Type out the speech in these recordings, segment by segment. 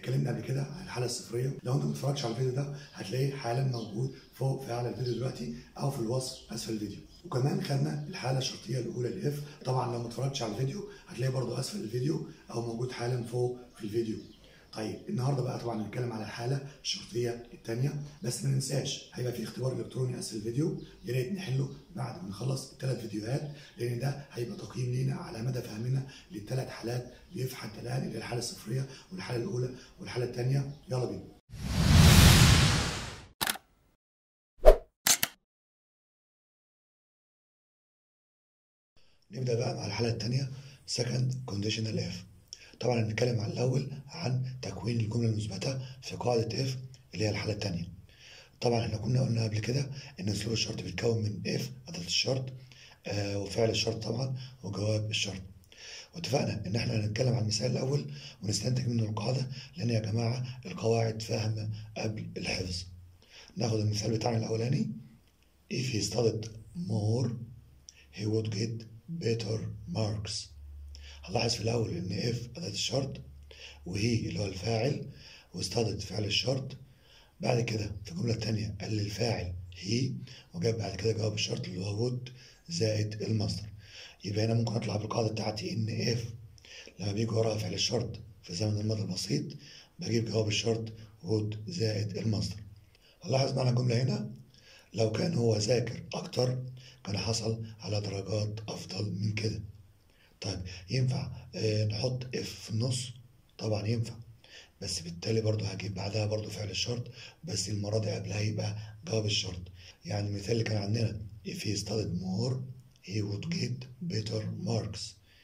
اتكلمنا قبل كده عن الحاله الصفريه لو انت ما اتفرجتش على الفيديو ده هتلاقيه حالا موجود فوق في اعلى الفيديو دلوقتي او في الوصف اسفل الفيديو وكمان خدنا الحاله الشرطيه الاولى الاف طبعا لو ما اتفرجتش على الفيديو هتلاقيه برضو اسفل الفيديو او موجود حالا فوق في الفيديو طيب النهارده بقى طبعا هنتكلم على الحاله الشرطيه الثانيه بس ما ننساش هيبقى في اختبار الكتروني اسفل الفيديو يا ريت نحله بعد ما نخلص الثلاث فيديوهات لان ده هيبقى تقييم لينا على مدى فهمنا للثلاث حالات اللي في حتى الان اللي هي الحاله الصفريه والحاله الاولى والحاله الثانيه يلا بينا نبدا بقى مع الحاله الثانيه second conditional if طبعا هنتكلم عن الاول عن تكوين الجمله المثبته في قاعده اف اللي هي الحاله الثانيه طبعا احنا كنا قلنا قبل كده ان اسلوب الشرط بيتكون من اف اداه الشرط آه وفعل الشرط طبعا وجواب الشرط واتفقنا ان احنا هنتكلم عن المثال الاول ونستنتج منه القاعده لان يا جماعه القواعد فهم قبل الحفظ ناخد المثال بتاعنا الاولاني if he studied more he would get better marks هنلاحظ في الأول إن if أداة الشرط وهي اللي هو الفاعل واستضت فعل الشرط بعد كده في الجملة التانية قال للفاعل هي وجاب بعد كده جواب الشرط اللي هو would زائد المصدر يبقى هنا ممكن أطلع بالقاعدة بتاعتي إن if لما بيجي وراها فعل الشرط في زمن الماضي البسيط بجيب جواب الشرط would زائد المصدر هنلاحظ معنى الجملة هنا لو كان هو ذاكر أكتر كان حصل على درجات أفضل من كده طيب ينفع آه نحط اف في النص طبعا ينفع بس بالتالي برضه هجيب بعدها برضه فعل الشرط بس المرة دي قبلها يبقى جواب الشرط يعني المثال اللي كان عندنا if he studied more he would get better marks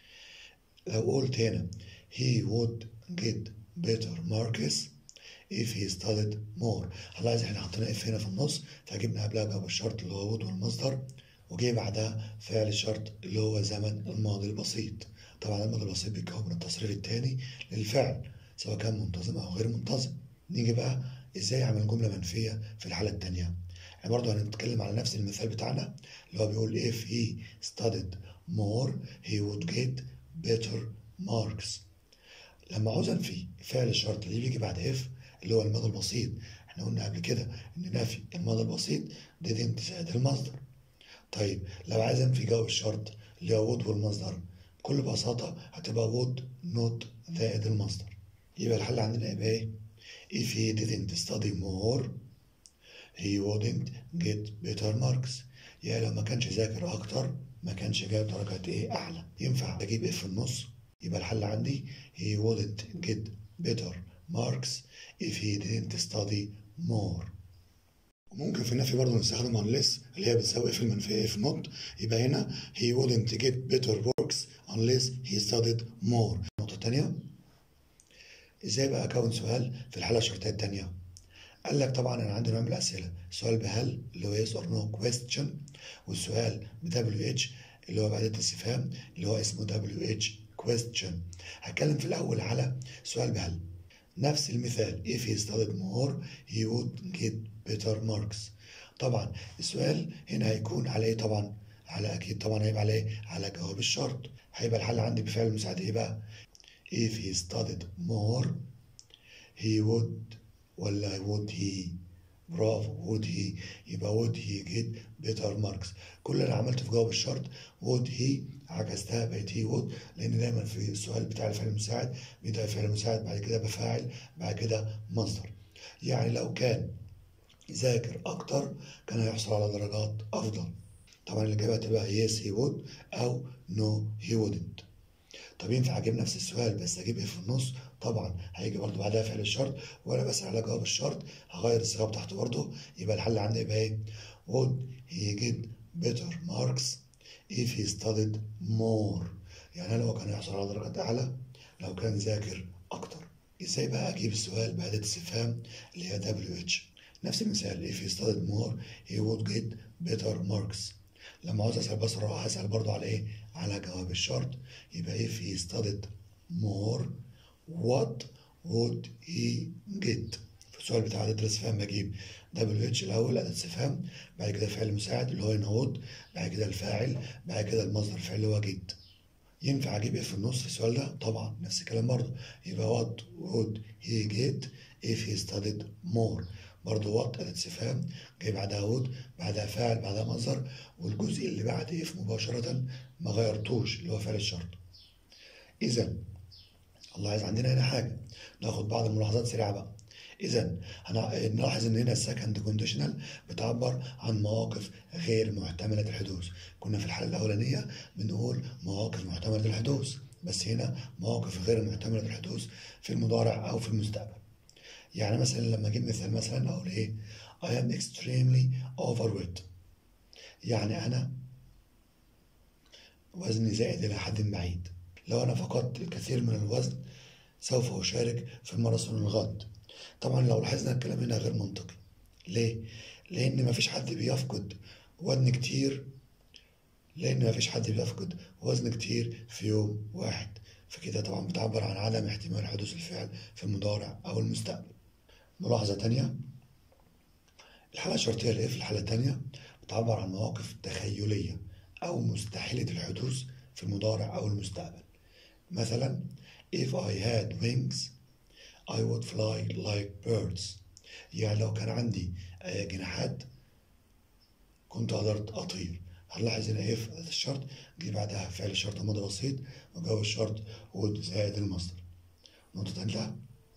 لو قلت هنا he would get better marks if he studied more هنلاحظ احنا حطينا اف هنا في النص فجبنا قبلها جواب الشرط اللي هو would والمصدر وجه بعدها فعل الشرط اللي هو زمن الماضي البسيط طبعا الماضي البسيط بيتكون من التصريف الثاني للفعل سواء كان منتظم او غير منتظم نيجي بقى ازاي اعمل جمله منفيه في الحاله الثانيه احنا برضه هنتكلم على نفس المثال بتاعنا اللي هو بيقول if he studied more he would get better marks لما عاوز انفي فعل الشرط اللي بيجي بعد if اللي هو الماضي البسيط احنا قلنا قبل كده ان نفي الماضي البسيط didn't زائد المصدر طيب لو عايز انفي جواب الشرط اللي هو would والمصدر بكل بساطة هتبقى would not زائد المصدر يبقى الحل عندنا يبقى ايه if he didn't study more he wouldn't get better marks يعني لو ما كانش ذاكر اكتر ما كانش جايب درجات ايه اعلى ينفع اجيب اف في النص يبقى الحل عندي he wouldn't get better marks if he didn't study more وممكن في النفي برضه نستخدم unless اللي هي بتساوي if المنفية if not يبقى هنا he wouldn't get better works unless he studied more النقطة التانية ازاي بقى اكون سؤال في الحالة الشرطية التانية قال لك طبعا انا عندي نوع من الاسئلة السؤال بهل اللي هو yes or no question والسؤال ب WH اللي هو بعد الاستفهام اللي هو اسمه WH question هتكلم في الاول على سؤال بهل نفس المثال if he studied more he would get better marks طبعا السؤال هنا هيكون على ايه طبعا على اكيد طبعا هيبقى على ايه على جواب الشرط هيبقى الحل عندي بفعل المساعد ايه بقى if he studied more he would ولا would he برافو would he يبقى would he get better marks كل اللي عملته في جواب الشرط would he عكستها بقت he would لان دايما في السؤال بتاع الفعل المساعد بيبدا الفعل المساعد بعد كده بفاعل بعد كده مصدر يعني لو كان ذاكر اكتر كان هيحصل على درجات افضل طبعا الاجابه هتبقى yes he would او no he wouldn't طب ينفع اجيب نفس السؤال بس اجيب ايه في النص طبعا هيجي برضو بعدها فعل الشرط وانا بسال على جواب الشرط هغير الصيغه بتاعته برضو يبقى الحل عندي يبقى ايه would he get better marks if he studied more يعني لو كان يحصل على درجات اعلى لو كان ذاكر اكتر ازاي بقى اجيب السؤال بأداة استفهام اللي هي WH نفس المثال if he studied more he would get better marks لما عاوز اسال بسرعه هسال برضو على ايه على جواب الشرط يبقى if he studied more what would he get في السؤال بتاع أداة الاستفهام بجيب WH الأول أداة استفهام بعد كده فعل مساعد اللي هو هنا would بعد كده الفاعل بعد كده المصدر الفعل اللي هو get ينفع اجيب اف في النص في السؤال ده طبعا نفس الكلام برضه يبقى what would he get if he studied more برضه what اداة استفهام جاي بعدها would بعدها فاعل بعدها مصدر والجزء اللي بعد اف مباشرة ما غيرتوش اللي هو فعل الشرط اذا الله عايز عندنا هنا حاجة ناخد بعض الملاحظات سريعة بقى إذا نلاحظ إن هنا السكند كونديشنال بتعبر عن مواقف غير محتملة الحدوث، كنا في الحالة الأولانية بنقول مواقف محتملة الحدوث، بس هنا مواقف غير محتملة الحدوث في المضارع أو في المستقبل. يعني مثلا لما أجيب مثال مثلا أقول إيه؟ I am extremely overweight. يعني أنا وزني زائد إلى حد بعيد. لو أنا فقدت الكثير من الوزن سوف أشارك في ماراثون الغد. طبعا لو لاحظنا الكلام هنا غير منطقي ليه؟ لأن مفيش حد بيفقد وزن كتير لأن مفيش حد بيفقد وزن كتير في يوم واحد فكده طبعا بتعبر عن عدم احتمال حدوث الفعل في المضارع أو المستقبل ملاحظة تانية الحالة الشرطية اللي في الحالة التانية بتعبر عن مواقف تخيلية أو مستحيلة الحدوث في المضارع أو المستقبل مثلا if I had wings I would fly like birds يعني لو كان عندي جناحات كنت قدرت أطير هنلاحظ هنا إيه في الشرط جه بعدها فعل الشرط ماضي بسيط وجواب الشرط would زائد المصدر نقطة تانية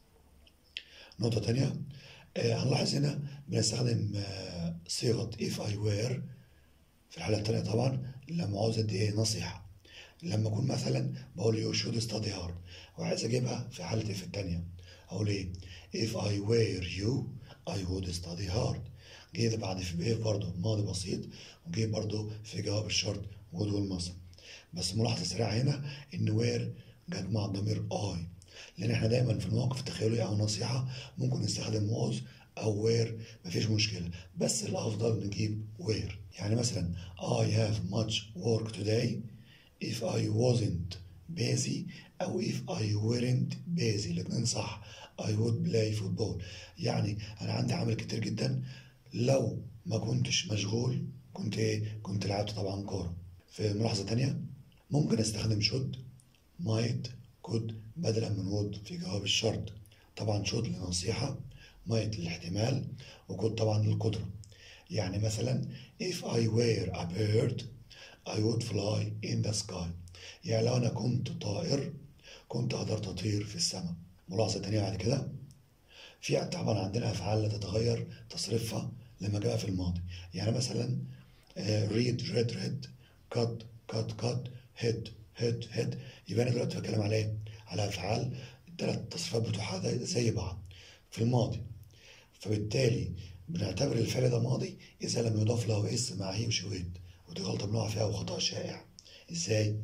نقطة تانية آه هنلاحظ هنا بنستخدم آه صيغة if I were في الحالة التانية طبعا لما عاوز أدي إيه نصيحة لما أكون مثلا بقول you should study hard وعايز أجيبها في حالة if التانية أقول إيه if I were you I would study hard جه بعد في بإيه برضه ماضي بسيط وجه برضه في جواب الشرط would والمصدر بس ملاحظة سريعة هنا إن where جت مع الضمير I لأن إحنا دايما في المواقف التخيلية أو نصيحة ممكن نستخدم was أو where مفيش مشكلة بس الأفضل نجيب where يعني مثلا I have much work today if I wasn't busy أو if I weren't busy الاتنين صح I would play football يعني أنا عندي عمل كتير جدا لو ما كنتش مشغول كنت إيه كنت لعبت طبعا كورة في ملاحظة تانية ممكن استخدم should might could بدلا من would في جواب الشرط طبعا should لنصيحة might للاحتمال وكود طبعا للقدرة يعني مثلا if I were a bird I would fly in the sky يعني لو أنا كنت طائر كنت قدرت أطير في السماء ملاحظة تانية بعد كده في طبعا عندنا أفعال لا تتغير تصريفها لما جاء في الماضي يعني مثلا read read read cut cut cut hit hit hit يبقى أنا دلوقتي بتكلم على إيه؟ على أفعال الثلاث تصريفات بتوعها زي بعض في الماضي فبالتالي بنعتبر الفعل ده ماضي إذا لم يضاف له اسم مع هي وشويت ودي غلطة بنقع فيها وخطأ شائع إزاي؟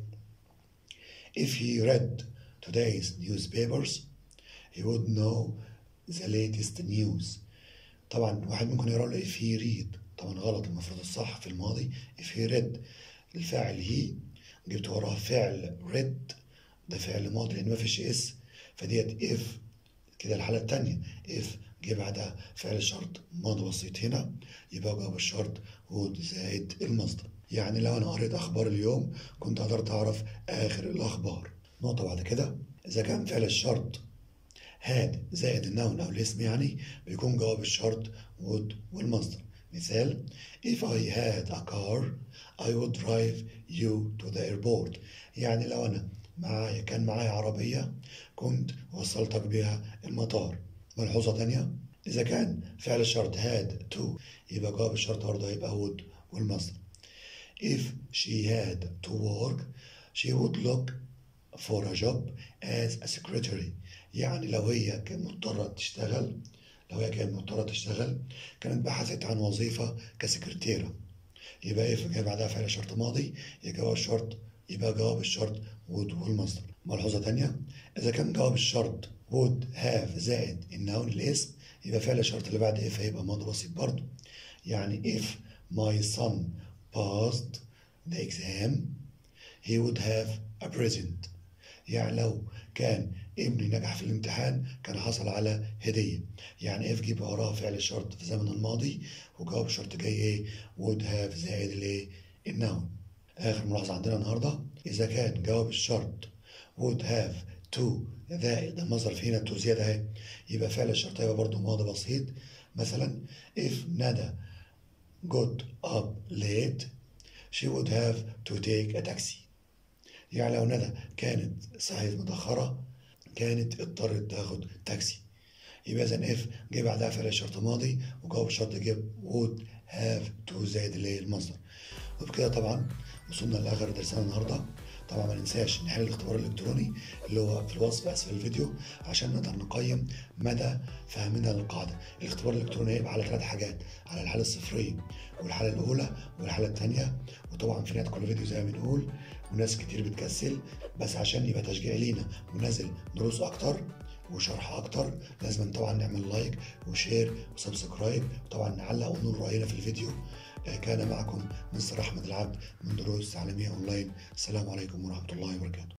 If he read today's newspapers he would know the latest news طبعا واحد ممكن يقرا له if he read طبعا غلط المفروض الصح في الماضي if he read الفاعل he جبت وراه فعل read ده فعل ماضي لان ما فيش اس فديت if كده الحالة التانية if جه بعدها فعل شرط ماضي بسيط هنا يبقى جواب الشرط would زائد المصدر يعني لو انا قريت اخبار اليوم كنت قدرت اعرف اخر الاخبار نقطة بعد كده اذا كان فعل الشرط هاد زائد النون او الاسم يعني بيكون جواب الشرط would والمصدر مثال if I had a car I would drive you to the airport يعني لو انا معايا كان معايا عربية كنت وصلتك بها المطار ملحوظة تانية إذا كان فعل الشرط had to يبقى جواب الشرط برضه هيبقى would والمصدر if she had to work she would look for a job as a secretary يعني لو هي كانت مضطرة تشتغل لو هي كانت مضطرة تشتغل كانت بحثت عن وظيفة كسكرتيرة يبقى ايه جاي بعدها فعل شرط ماضي يبقى جواب الشرط يبقى جواب الشرط would والمصدر ملحوظة تانية إذا كان جواب الشرط would have زائد النون الاسم يبقى فعل الشرط اللي بعد if هيبقى ماضي بسيط برضه يعني if my son passed the exam he would have a present يعني لو كان ابني نجح في الامتحان كان حصل على هدية يعني اف جيب وراها فعل الشرط في زمن الماضي وجواب الشرط جاي ايه would have زائد الايه النون اخر ملاحظة عندنا النهاردة إذا كان جواب الشرط would have to زائد المصدر في هنا to زيادة اهي يبقى فعل الشرط هيبقى برضه ماضي بسيط مثلا if ندى got up late she would have to take a taxi يعني لو ندى كانت صحيت متأخرة كانت اضطرت تاخد تاكسي يبقى إذا if جه بعدها فعل شرط ماضي وجواب الشرط جه would have to زائد اللي هي المصدر وبكده طبعا وصلنا لآخر درسنا النهارده طبعا ما ننساش نحل الاختبار الالكتروني اللي هو في الوصف اسفل الفيديو عشان نقدر نقيم مدى فهمنا للقاعده الاختبار الالكتروني هيبقى على ثلاث حاجات على الحاله الصفريه والحاله الاولى والحاله الثانيه وطبعا في نهايه كل فيديو زي ما بنقول وناس كتير بتكسل بس عشان يبقى تشجيع لينا وننزل دروس اكتر وشرح اكتر لازم طبعا نعمل لايك وشير وسبسكرايب وطبعا نعلق ونقول راينا في الفيديو كان معكم مستر احمد العبد من دروس تعليميه اونلاين السلام عليكم ورحمه الله وبركاته